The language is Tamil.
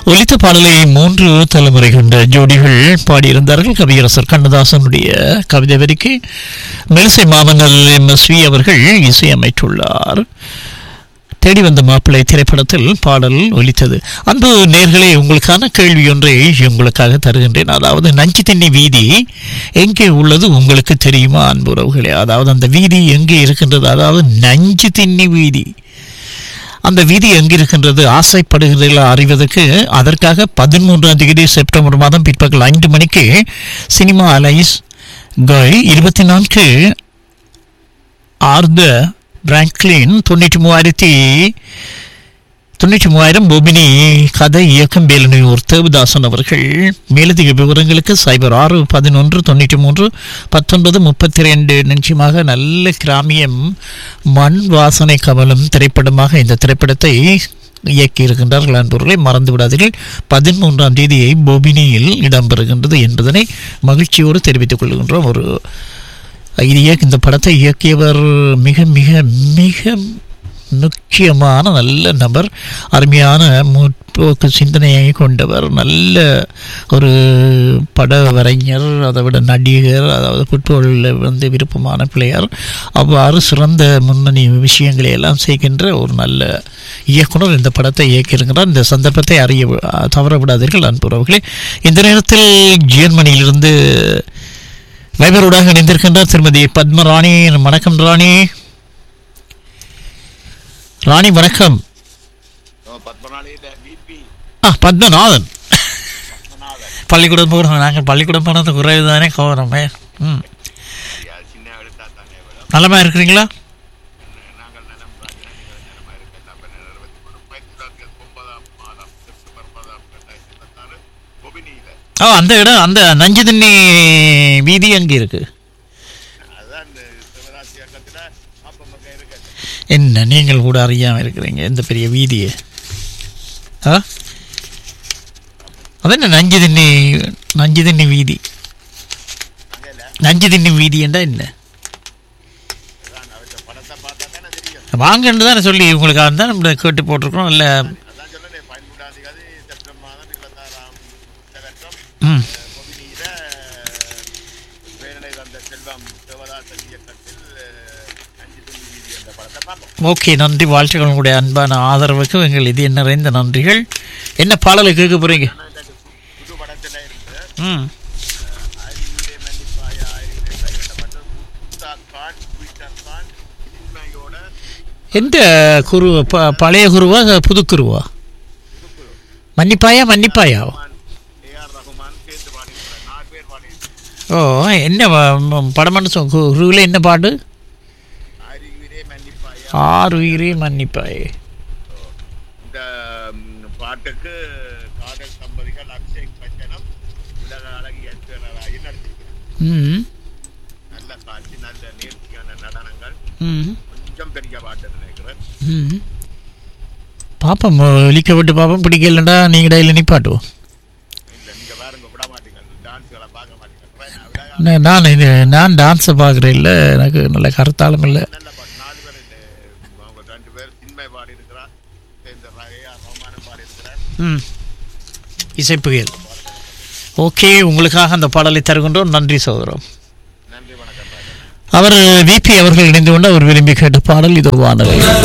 ஒலித்த பாடலை மூன்று தலைமுறை கொண்ட ஜோடிகள் பாடியிருந்தார்கள் கவியரசர் கண்ணதாசனுடைய கவிதை வரிக்கு மெலிசை மாமன்னர் எம் எஸ் வி அவர்கள் இசையமைத்துள்ளார் தேடி வந்த மாப்பிள்ளை திரைப்படத்தில் பாடல் ஒலித்தது அன்பு நேர்களே உங்களுக்கான கேள்வி ஒன்றை உங்களுக்காக தருகின்றேன் அதாவது நஞ்சு திண்ணி வீதி எங்கே உள்ளது உங்களுக்கு தெரியுமா அன்பு உறவுகளே அதாவது அந்த வீதி எங்கே இருக்கின்றது அதாவது நஞ்சு திண்ணி வீதி அந்த வீதி எங்கிருக்கின்றது ஆசைப்படுகிறீர்களா அறிவதற்கு அதற்காக பதிமூன்றாம் தேதி செப்டம்பர் மாதம் பிற்பகல் ஐந்து மணிக்கு சினிமா அலைஸ் கய் இருபத்தி நான்கு ஆர்த பிராங்க்லின் தொண்ணூற்றி மூவாயிரத்தி தொண்ணூற்றி மூவாயிரம் பொபினி கதை இயக்கம் வேலனையூர் தேவதாசன் அவர்கள் மேலதிக விவரங்களுக்கு சைபர் ஆறு பதினொன்று தொண்ணூற்றி மூன்று பத்தொன்பது முப்பத்தி ரெண்டு நிச்சயமாக நல்ல கிராமியம் மண் வாசனை கமலும் திரைப்படமாக இந்த திரைப்படத்தை இயக்கியிருக்கின்றார்கள் அன்பவர்களை மறந்து விடாதீர்கள் பதிமூன்றாம் தேதியை பொபினியில் இடம்பெறுகின்றது என்பதனை மகிழ்ச்சியோடு தெரிவித்துக் கொள்கின்றோம் ஒரு இது இயக்க இந்த படத்தை இயக்கியவர் மிக மிக மிக முக்கியமான நல்ல நபர் அருமையான முற்போக்கு சிந்தனையை கொண்டவர் நல்ல ஒரு பட வரைஞர் அதை விட நடிகர் அதாவது ஃபுட்பாலில் வந்து விருப்பமான பிளேயர் அவ்வாறு சிறந்த முன்னணி விஷயங்களை எல்லாம் செய்கின்ற ஒரு நல்ல இயக்குனர் இந்த படத்தை இயக்கியிருக்கிறார் இந்த சந்தர்ப்பத்தை அறிய தவற விடாதீர்கள் அன்புறவர்களே இந்த நேரத்தில் ஜெர்மனியிலிருந்து வைபரோடாக இணைந்திருக்கின்றார் திருமதி பத்மராணி வணக்கம் ராணி ராணி வணக்கம் பத்மநாளியில பிபி ஆ பத்மநாதன் பத்மநாதன் பள்ளிக்கூடம் போகிறோம் நாங்கள் பள்ளிக்கூடம் போனது குறைவு தானே கவரமே ம் ஐயா, சின்ன எழுத்தா தானே விட நலமா இருக்கிறீங்களா நாங்கள் நலம் ராஜநாதிகள் நலமா இருக்கலாம் இருபத்தி மூணு பயிற்சி ஒன்பதாம் மாதம் செப்டம்பர் மாதம் ரெண்டாயிரத்தி இருபத்தாறு பொபினியில ஓ அந்த இடம் அந்த நஞ்சு தண்ணி வீதி அங்கே இருக்கு அதான் இந்த சிவராசி இயக்கத்துல அப்பமக்க இருக்கு என்ன நீங்கள் கூட அறியாமல் இருக்கிறீங்க இந்த பெரிய வீதியை ஆ அதென்ன நஞ்சு தண்ணி நஞ்சு தண்ணி வீதி அங்கே நஞ்சு தண்ணி வீதி என்றா என்ன அதான் அவற்றை படத்தை பார்த்தா தானே தெரியும் வாங்கன்னு தானே சொல்லி உங்களுக்கு தான் நம்ம கேட்டு போட்டிருக்கோம் இல்லை அதான் சொன்னேன் பதிமூன்றாம் தேதி செப்டம்பர் மாதம் இருபத்தாறாம் வருஷம் ம் பொபினியில வேலனை தந்த செல்வம் சிவதாசன் இயக்கத்தில் அஞ்சு துணி வீதி என்ற படத்தை பார்ப்போம் ஓகே நன்றி வாழ்த்துக்கள் உங்களுடைய அன்பான ஆதரவுக்கு எங்கள் இது நிறைந்த நன்றிகள் என்ன பாடலை கேட்க போகிறீங்க ஆனா இந்த புது படத்துல இருந்து ம் அறிவுரை மன்னிப்பாயா அறிவுரை கைவிடப்பட்ட முத்தா கான் ட்விட்டர் கான் சின்மையோட எந்த குரு ப பழைய குருவா புது குருவா மன்னிப்பாயா மன்னிப்பாயா ஏஆர் ரகுமான் சேர்ந்து பாடியிருக்கிறார் நாலு பேர் பாடியிருக்கிறார் ஓ என்ன வ- ம- படம்னு சொ குருவில் என்ன பாட்டு அறிவுரை மன்னிப்பாயா ஆறு உயிரே மன்னிப்பாயே இந்த ம், பாட்டுக்கு காதல் தம்பதிகள் அபிஷேக் பச்சனம் உலக அழகி அச்சுவராகி நடிச்சிருக்கிறார் ம் நல்ல காட்சி நல்ல நேர்த்தியான நடனங்கள் ம் கொஞ்சம் பெரிய பாட்டு நினைக்கிறேன் ம் பாப்போம் ஒலிக்க விட்டு பாப்போம் பிடிக்கலண்டா நீங்கள் டையில் நிப்பாட்டுவோம் இல்லை நீங்கள் பாருங்க விட மாட்டீங்க டான்ஸ்களை பார்க்க மாட்டீங்க விட நான் நான் இது நான் டான்ஸை பார்க்குறேன் இல்லை எனக்கு நல்ல கருத்தாலும் இல்லை நல்ல பாட்டு நாலு பேர் இந்த அவங்க ரெண்டு பேர் சின்மை பாடி இருக்கிறார் இந்த ஏஆர் ரஹ்மானும் பாடி இருக்கிறார் ம் இசைப்புயல் ஓகே உங்களுக்காக அந்த பாடலை தருகின்றோம் நன்றி சகோதரம் நன்றி வணக்கம் ராஜா அவர் விபி அவர்கள் இணைந்து கொண்டு அவர் விரும்பி கேட்ட பாடல் இது வானலை